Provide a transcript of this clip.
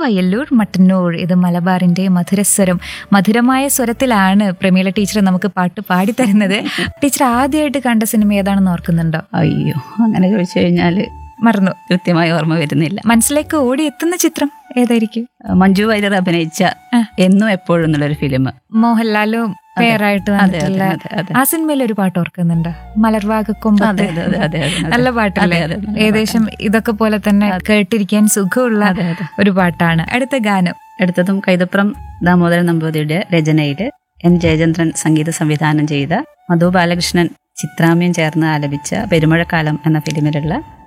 അയ്യല്ലൂർ മട്ടന്നൂർ ഇത് മലബാറിന്റെ മധുരസ്വരം മധുരമായ സ്വരത്തിലാണ് പ്രമീള ടീച്ചർ നമുക്ക് പാട്ട് പാടിത്തരുന്നത് ടീച്ചർ ആദ്യമായിട്ട് കണ്ട സിനിമ ഏതാണെന്ന് ഓർക്കുന്നുണ്ടോ അയ്യോ അങ്ങനെ ചോദിച്ചു കഴിഞ്ഞാൽ മറന്നു കൃത്യമായി ഓർമ്മ വരുന്നില്ല മനസ്സിലേക്ക് ഓടി എത്തുന്ന ചിത്രം ഏതായിരിക്കും മഞ്ജു വാര്യർ അഭിനയിച്ച ആ. എന്നും എപ്പോഴും എന്നുള്ളൊരു ഫിലിം മോഹൻലാലും പേരായിട്ട് അതെ, വന്നിട്ടുള്ള അതെ, അതെ. ആ സിനിമയിൽ ഒരു പാട്ട് ഓർക്കുന്നുണ്ട് അതെ മലർവാഗക്കൊമ്പത്ത് അതെ അതെ അതെ അതെ. നല്ല പാട്ടല്ലേ അതെ, അതെ, നല്ല ഏകദേശം ഇതൊക്കെ പോലെ തന്നെ കേട്ടിരിക്കാൻ സുഖമുള്ള അതെ, അതെ. ഒരു പാട്ടാണ് അടുത്ത ഗാനം എടുത്തതും കൈതപ്രം ദാമോദരൻ നമ്പൂതിരിയുടെ രചനയില് എൻ ജയചന്ദ്രൻ സംഗീത സംവിധാനം ചെയ്ത മധു ബാലകൃഷ്ണൻ ചിത്രാമ്യം ചേർന്ന് ആലപിച്ച പെരുമഴക്കാലം എന്ന ഫിലിമിലുള്ള